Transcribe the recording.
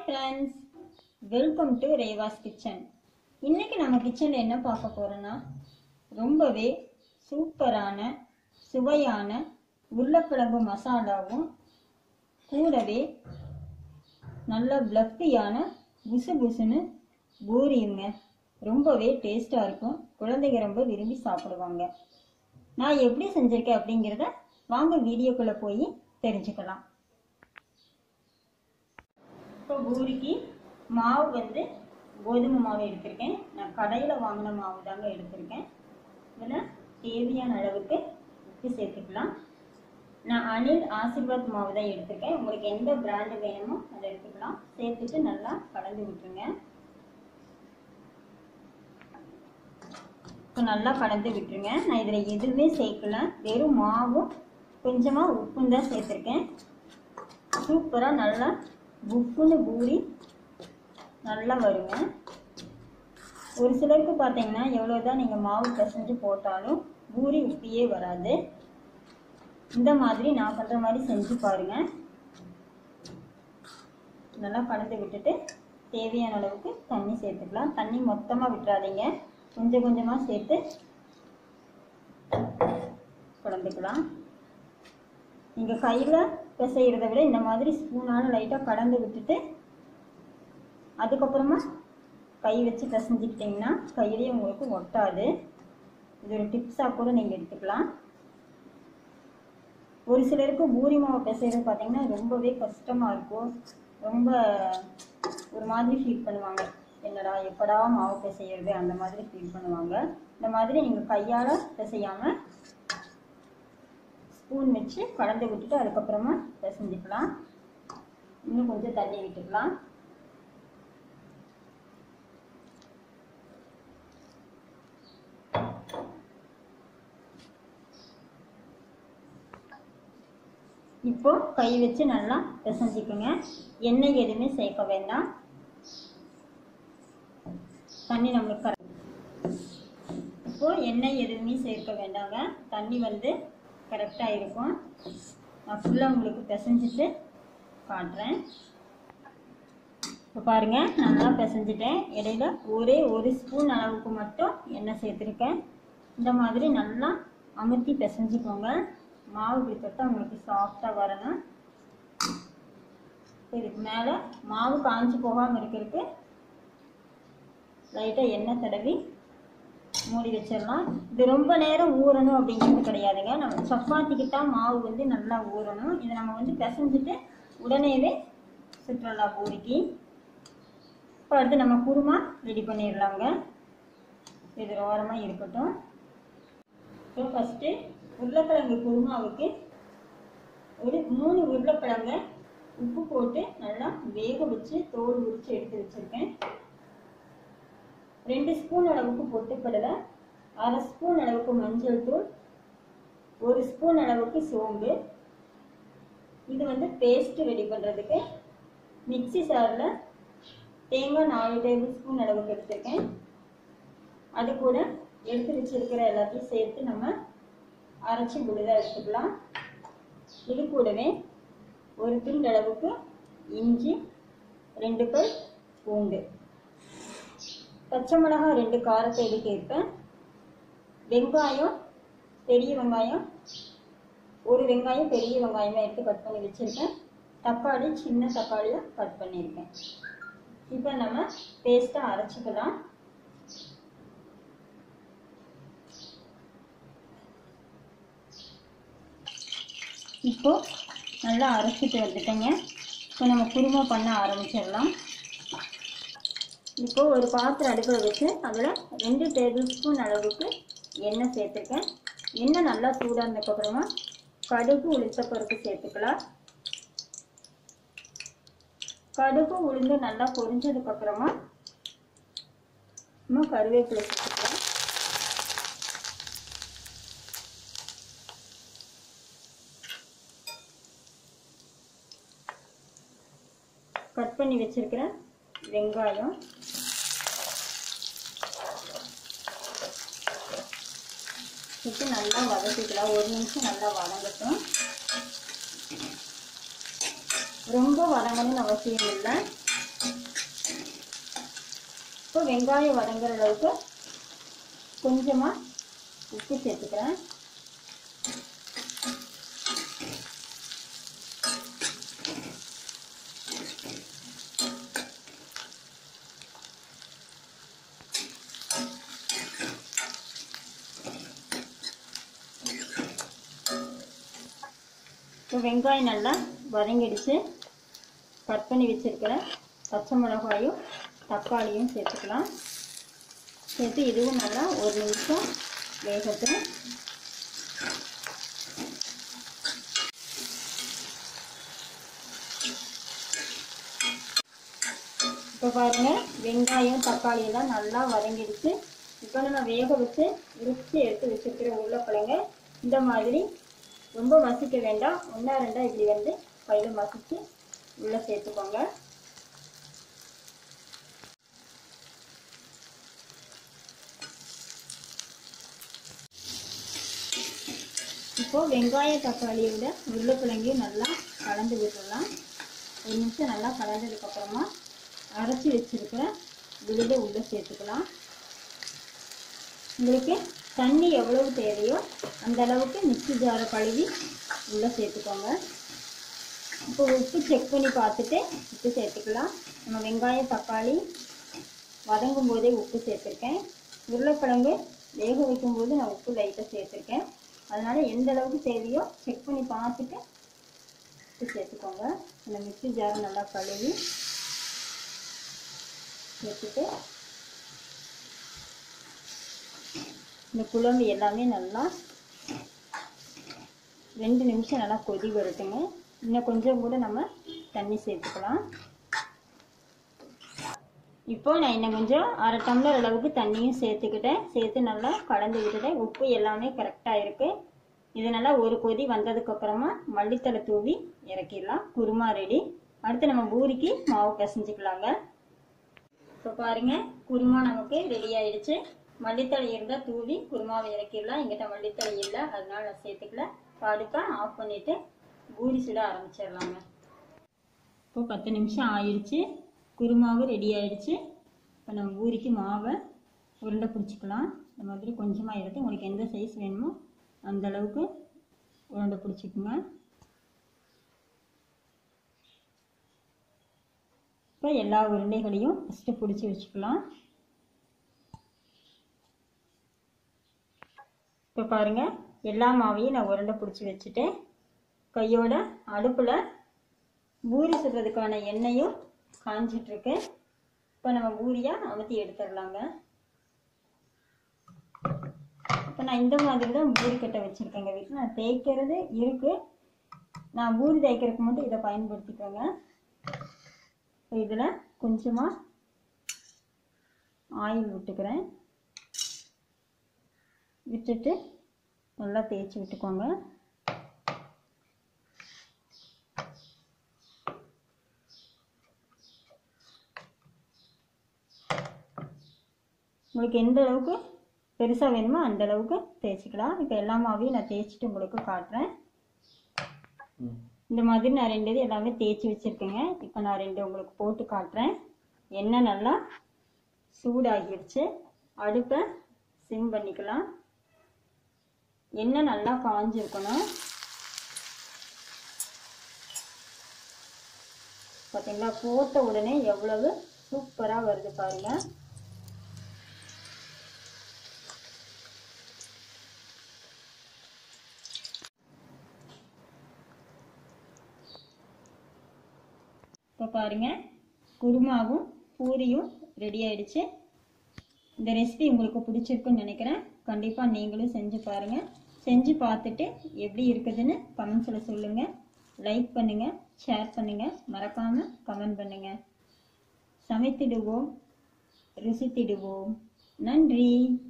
friends welcome to ரேவாஸ் kitchen இன்னைக்கு நம்ம கிச்சனில் என்ன பார்க்க போறோம்னா ரொம்பவே சூப்பரான சுவையான உருளைக்கிழங்கு மசாலாவும் கூடவே நல்ல பிளஃபியான புசு புசுன்னு பூரியுங்க ரொம்பவே டேஸ்டாக இருக்கும் குழந்தைங்க ரொம்ப விரும்பி சாப்பிடுவாங்க நான் எப்படி செஞ்சிருக்கேன் அப்படிங்கிறத வாங்க வீடியோக்குள்ளே போய் தெரிஞ்சுக்கலாம் இப்போ பூரிக்கு மாவு வந்து கோதுமை மாவு எடுத்திருக்கேன் நான் கடையில் வாங்கின மாவு தாங்க எடுத்திருக்கேன் இதில் தேவையான அளவுக்கு உப்பு சேர்த்துக்கலாம் நான் அனில் ஆசீர்வாத் மாவு தான் எடுத்திருக்கேன் உங்களுக்கு எந்த பிராண்டு வேணுமோ அதை எடுத்துக்கலாம் சேர்த்துட்டு நல்லா கலந்து விட்டுருங்க இப்போ நல்லா கலந்து விட்டுருங்க நான் இதில் எதுவுமே சேர்க்கல வெறும் மாவும் கொஞ்சமாக உப்பும் தான் சேர்த்துருக்கேன் சூப்பராக நல்லா புக்குன்னு பூரி நல்லா வருங்க ஒரு சிலருக்கு பார்த்தீங்கன்னா எவ்வளோ தான் நீங்கள் மாவு பிசைஞ்சு போட்டாலும் பூரி உப்பியே வராது இந்த மாதிரி நான் பண்ணுற மாதிரி செஞ்சு பாருங்க நல்லா கலந்து விட்டுட்டு தேவையான அளவுக்கு தண்ணி சேர்த்துக்கலாம் தண்ணி மொத்தமாக விட்டுறாதீங்க கொஞ்சம் கொஞ்சமாக சேர்த்து கலந்துக்கலாம் நீங்கள் கையில் பிசைகிறத விட இந்த மாதிரி ஸ்பூனால் லைட்டாக கலந்து விட்டுட்டு அதுக்கப்புறமா கை வச்சு பிசைஞ்சிக்கிட்டிங்கன்னா கையிலேயே உங்களுக்கு ஒட்டாது இது ஒரு டிப்ஸாக கூட நீங்கள் எடுத்துக்கலாம் ஒரு சிலருக்கு பூரி மாவு பிசைகிறது பார்த்தீங்கன்னா ரொம்பவே கஷ்டமாக இருக்கும் ரொம்ப ஒரு மாதிரி ஃபீல் பண்ணுவாங்க என்னடா எப்படா மாவு பிசையிறது அந்த மாதிரி ஃபீல் பண்ணுவாங்க இந்த மாதிரி நீங்கள் கையால் பிசையாமல் ஸ்பூன் வச்சு கலந்து விட்டுட்டு அதுக்கப்புறமா பிசைஞ்சிக்கலாம் இன்னும் கொஞ்சம் தண்ணி விட்டுக்கலாம் இப்போ கை வச்சு நல்லா பிசைஞ்சிக்கோங்க எண்ணெய் எதுவுமே சேர்க்க வேண்டாம் தண்ணி நம்மளுக்கு கரெக்ட் இப்போ எண்ணெய் எதுவுமே சேர்க்க வேண்டாங்க தண்ணி வந்து கரெக்டாக இருக்கும் நான் ஃபுல்லாக உங்களுக்கு பிசைஞ்சிட்டு காட்டுறேன் இப்போ பாருங்கள் நல்லா பிசைஞ்சிட்டேன் இடையில ஒரே ஒரு ஸ்பூன் அளவுக்கு மட்டும் எண்ணெய் சேர்த்துருக்கேன் இந்த மாதிரி நல்லா அமுத்தி பிசைஞ்சிக்கோங்க மாவு இப்படி தொட்டால் உங்களுக்கு சாஃப்டாக வரணும் இதுக்கு மேலே மாவு காஞ்சி போகாமல் இருக்கிறதுக்கு லைட்டாக எண்ணெய் தடவி மூடி வச்சிடலாம் இது ரொம்ப நேரம் ஊறணும் அப்படிங்கிறது கிடையாதுங்க நம்ம சப்பாத்திக்கு தான் மாவு வந்து நல்லா ஊறணும் இதை நம்ம வந்து பிசைஞ்சிட்டு உடனேவே சுற்றலாம் பூரிக்கு இப்போ அடுத்து நம்ம குருமா ரெடி பண்ணிடலாங்க இது ஓரமாக இருக்கட்டும் ஸோ ஃபஸ்ட்டு உருளைக்கிழங்கு குருமாவுக்கு ஒரு மூணு உருளைக்கிழங்க உப்பு போட்டு நல்லா வேக வச்சு தோல் உரித்து எடுத்து வச்சுருக்கேன் ரெண்டு ஸ்பூன் அளவுக்கு பொட்டுக்கடலை அரை ஸ்பூன் அளவுக்கு மஞ்சள் தூள் ஒரு ஸ்பூன் அளவுக்கு சோம்பு இது வந்து பேஸ்ட் ரெடி பண்ணுறதுக்கு மிக்சி சாரில் தேங்காய் நாலு டேபிள் ஸ்பூன் அளவுக்கு எடுத்திருக்கேன் அது கூட எடுத்து வச்சிருக்கிற எல்லாத்தையும் சேர்த்து நம்ம அரைச்சி விழுதாக எடுத்துக்கலாம் இது கூடவே ஒரு துண்டு அளவுக்கு இஞ்சி ரெண்டு பல் பூண்டு பச்சை மிளகாய் ரெண்டு காரத்தை எடுக்க வெங்காயம் பெரிய வெங்காயம் ஒரு வெங்காயம் பெரிய வெங்காயமாக எடுத்து கட் பண்ணி வச்சுருக்கேன் தக்காளி சின்ன தக்காளியை கட் பண்ணியிருக்கேன் இப்போ நம்ம பேஸ்ட்டாக அரைச்சிக்கலாம் இப்போ நல்லா அரைச்சிட்டு வந்துட்டேங்க இப்போ நம்ம குருமா பண்ண ஆரம்பிச்சிடலாம் இப்போ ஒரு பாத்திரம் அடுப்பில் வச்சு அதில் ரெண்டு டேபிள் ஸ்பூன் அளவுக்கு எண்ணெய் சேர்த்துருக்கேன் எண்ணெய் நல்லா சூடாக இருந்ததுக்கப்புறமா கடுகு உளுத்த பருப்பு சேர்த்துக்கலாம் கடுகு உளுந்து நல்லா பொரிஞ்சதுக்கப்புறமா நம்ம கருவேப்பிலை சேர்த்துக்கலாம் கட் பண்ணி வச்சிருக்கிற வெங்காயம் வச்சு நல்லா வதக்கிக்கலாம் ஒரு நிமிஷம் நல்லா வதங்கட்டும் ரொம்ப வதங்கணும்னு அவசியம் இல்லை இப்போ வெங்காயம் வதங்குற அளவுக்கு கொஞ்சமாக உப்பு சேர்த்துக்கிறேன் இப்போ வெங்காயம் நல்லா வதங்கிடுச்சு கட் பண்ணி வச்சிருக்கிற பச்சை மிளகாயும் தக்காளியும் சேர்த்துக்கலாம் சேர்த்து இதுவும் நல்லா ஒரு நிமிஷம் வேகட்டும் இப்போ பாருங்க வெங்காயம் தக்காளி எல்லாம் நல்லா வதங்கிடுச்சு இப்போ நம்ம வேக வச்சு உரிச்சு எடுத்து வச்சிருக்கிற உருளைக்கிழங்க இந்த மாதிரி ரொம்ப மசிக்க வேண்டாம் ஒன்றா ரெண்டா இப்படி வந்து கையில் மசிச்சு உள்ளே சேர்த்துக்கோங்க இப்போ வெங்காயம் தக்காளியை விட உருளைக்கிழங்கையும் நல்லா கலந்து விட்டுடலாம் ஒரு நிமிஷம் நல்லா கலந்ததுக்கப்புறமா அரைச்சி வச்சிருக்கிற விழுதை உள்ளே சேர்த்துக்கலாம் உங்களுக்கு தண்ணி எவ்வளவு தேவையோ அந்த அளவுக்கு மிக்ஸி ஜாரை கழுவி உள்ளே சேர்த்துக்கோங்க இப்போ உப்பு செக் பண்ணி பார்த்துட்டு உப்பு சேர்த்துக்கலாம் நம்ம வெங்காயம் தக்காளி வதங்கும் போதே உப்பு சேர்த்துருக்கேன் உருளைக்கிழங்கு வேக வைக்கும்போது நான் உப்பு லைட்டாக சேர்த்துருக்கேன் அதனால் எந்த அளவுக்கு தேவையோ செக் பண்ணி பார்த்துட்டு உப்பு சேர்த்துக்கோங்க இந்த மிக்ஸி ஜாரை நல்லா கழுவி சேர்த்துட்டு இந்த குழம்பு எல்லாமே நல்லா ரெண்டு நிமிஷம் நல்லா கொதி வரட்டுங்க இன்னும் கொஞ்சம் கூட நம்ம தண்ணி சேர்த்துக்கலாம் இப்போ நான் இன்னும் கொஞ்சம் அரை டம்ளர் அளவுக்கு தண்ணியும் சேர்த்துக்கிட்டேன் சேர்த்து நல்லா கலந்து விட்டுட்டேன் உப்பு எல்லாமே கரெக்டாக இருக்குது இது நல்லா ஒரு கொதி வந்ததுக்கப்புறமா மல்லித்தலை தூவி இறக்கிடலாம் குருமா ரெடி அடுத்து நம்ம பூரிக்கு மாவு பிசைஞ்சுக்கலாங்க இப்போ பாருங்க குருமா நமக்கு ரெடி ஆயிடுச்சு மல்லித்தழை இருந்தால் தூவி குருமாவை இறக்கிடலாம் எங்கிட்ட மல்லித்தழை இல்லை அதனால நான் சேர்த்துக்கல படுக்க ஆஃப் பண்ணிட்டு பூரி சுட ஆரம்பிச்சிடலாங்க இப்போ பத்து நிமிஷம் ஆயிடுச்சு குருமாவு ரெடி ஆயிடுச்சு இப்போ நம்ம பூரிக்கு மாவை உருண்டை பிடிச்சிக்கலாம் இந்த மாதிரி கொஞ்சமாக எடுத்து உங்களுக்கு எந்த சைஸ் வேணுமோ அந்த அளவுக்கு உருண்டை பிடிச்சிக்குங்க இப்போ எல்லா உருண்டைகளையும் ஃபஸ்ட்டு பிடிச்சி வச்சுக்கலாம் இப்போ பாருங்கள் எல்லா மாவையும் நான் உருண்டை பிடிச்சி வச்சுட்டேன் கையோட அடுப்பில் பூரி சுடுறதுக்கான எண்ணெயும் காஞ்சிட்ருக்கு இப்போ நம்ம பூரியாக அமுத்தி எடுத்துடலாங்க இப்போ நான் இந்த மாதிரி தான் பூரி கட்டை வச்சுருக்கேங்க வீட்டில் நான் தேய்க்கிறது இருக்குது நான் பூரி தேய்க்கிறதுக்கு மட்டும் இதை பயன்படுத்திக்கோங்க இப்போ இதில் கொஞ்சமாக ஆயில் விட்டுக்கிறேன் விட்டுட்டு நல்லா தேய்ச்சி விட்டுக்கோங்க உங்களுக்கு எந்த அளவுக்கு பெருசாக வேணுமோ அந்த அளவுக்கு தேய்ச்சிக்கலாம் இப்போ எல்லா மாவையும் நான் தேய்ச்சிட்டு உங்களுக்கு காட்டுறேன் இந்த மாதிரி நான் ரெண்டு இது எல்லாமே தேய்ச்சி வச்சுருக்கேங்க இப்போ நான் ரெண்டு உங்களுக்கு போட்டு காட்டுறேன் எண்ணெய் நல்லா சூடாகிடுச்சு அடுப்பை சிம் பண்ணிக்கலாம் எண்ணெய் நல்லா காஞ்சிருக்கணும் பார்த்தீங்களா போட்ட உடனே எவ்வளவு சூப்பராக வருது பாருங்க இப்போ பாருங்க குருமாவும் பூரியும் ரெடி ஆயிடுச்சு இந்த ரெசிபி உங்களுக்கு பிடிச்சிருக்குன்னு நினைக்கிறேன் கண்டிப்பாக நீங்களும் செஞ்சு பாருங்கள் செஞ்சு பார்த்துட்டு எப்படி இருக்குதுன்னு கமெண்ட்ஸில் சொல்லுங்கள் லைக் பண்ணுங்கள் ஷேர் பண்ணுங்கள் மறக்காமல் கமெண்ட் பண்ணுங்கள் சமைத்திடுவோம் ருசித்திடுவோம் நன்றி